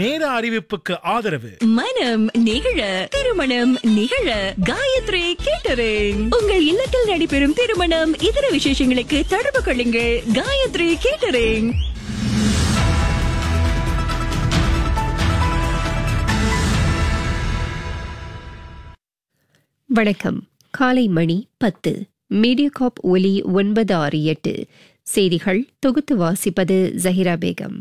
நேர அறிவிப்புக்கு ஆதரவு மனம் நிகழ திருமணம் நிகழ காயத்ரி கேட்டரிங் உங்கள் இல்லத்தில் நடைபெறும் திருமணம் இதர விசேஷங்களுக்கு தொடர்பு கொள்ளுங்கள் காயத்ரி கேட்டரிங் வணக்கம் காலை மணி பத்து மீடியாகாப் ஒலி ஒன்பது ஆறு எட்டு செய்திகள் தொகுத்து வாசிப்பது ஜஹிரா பேகம்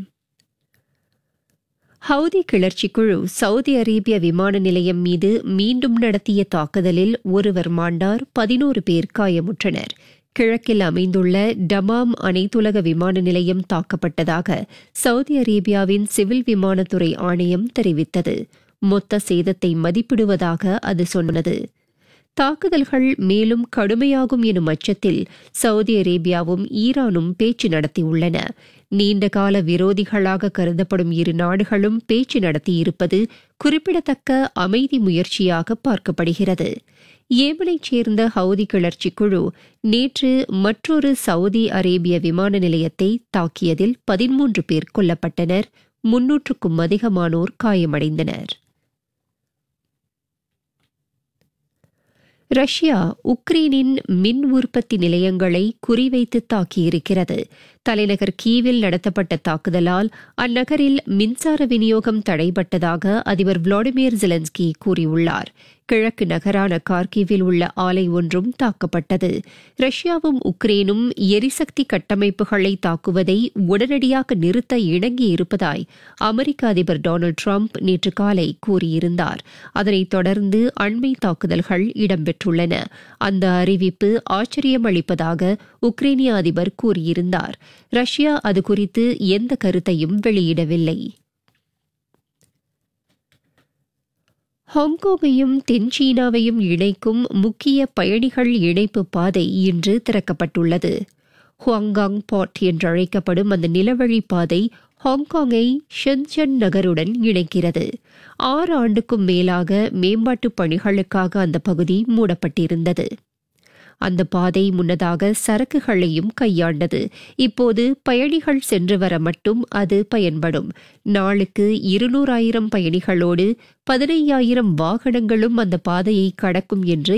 ஹவுதி கிளர்ச்சி குழு சவுதி அரேபிய விமான நிலையம் மீது மீண்டும் நடத்திய தாக்குதலில் ஒருவர் மாண்டார் பதினோரு பேர் காயமுற்றனர் கிழக்கில் அமைந்துள்ள டமாம் அனைத்துலக விமான நிலையம் தாக்கப்பட்டதாக சவுதி அரேபியாவின் சிவில் விமானத்துறை ஆணையம் தெரிவித்தது மொத்த சேதத்தை மதிப்பிடுவதாக அது சொன்னது தாக்குதல்கள் மேலும் கடுமையாகும் எனும் அச்சத்தில் சவுதி அரேபியாவும் ஈரானும் பேச்சு நடத்தியுள்ளன நீண்டகால விரோதிகளாக கருதப்படும் இரு நாடுகளும் பேச்சு நடத்தியிருப்பது குறிப்பிடத்தக்க அமைதி முயற்சியாக பார்க்கப்படுகிறது ஏமனைச் சேர்ந்த ஹவுதி கிளர்ச்சி குழு நேற்று மற்றொரு சவுதி அரேபிய விமான நிலையத்தை தாக்கியதில் பதிமூன்று பேர் கொல்லப்பட்டனர் முன்னூற்றுக்கும் அதிகமானோர் காயமடைந்தனர் ரஷ்யா உக்ரைனின் மின் உற்பத்தி நிலையங்களை குறிவைத்து தாக்கியிருக்கிறது தலைநகர் கீவில் நடத்தப்பட்ட தாக்குதலால் அந்நகரில் மின்சார விநியோகம் தடைபட்டதாக அதிபர் விளாடிமிர் ஜெலன்ஸ்கி கூறியுள்ளார் கிழக்கு நகரான கார்கிவில் உள்ள ஆலை ஒன்றும் தாக்கப்பட்டது ரஷ்யாவும் உக்ரைனும் எரிசக்தி கட்டமைப்புகளை தாக்குவதை உடனடியாக நிறுத்த இணங்கியிருப்பதாய் அமெரிக்க அதிபர் டொனால்டு டிரம்ப் நேற்று காலை கூறியிருந்தார் அதனைத் தொடர்ந்து அண்மை தாக்குதல்கள் இடம்பெற்றுள்ளன அந்த அறிவிப்பு ஆச்சரியம் அளிப்பதாக உக்ரைனிய அதிபர் கூறியிருந்தார் ரஷ்யா அது குறித்து எந்த கருத்தையும் வெளியிடவில்லை ஹாங்காங்கையும் தென் சீனாவையும் இணைக்கும் முக்கிய பயணிகள் இணைப்பு பாதை இன்று திறக்கப்பட்டுள்ளது ஹுவாங்காங் பாட் என்றழைக்கப்படும் அந்த நிலவழி பாதை ஹாங்காங்கை ஷென்சன் நகருடன் இணைக்கிறது ஆறு ஆண்டுக்கும் மேலாக மேம்பாட்டுப் பணிகளுக்காக அந்த பகுதி மூடப்பட்டிருந்தது அந்த பாதை முன்னதாக சரக்குகளையும் கையாண்டது இப்போது பயணிகள் சென்று வர மட்டும் அது பயன்படும் நாளுக்கு இருநூறாயிரம் பயணிகளோடு பதினையாயிரம் வாகனங்களும் அந்த பாதையை கடக்கும் என்று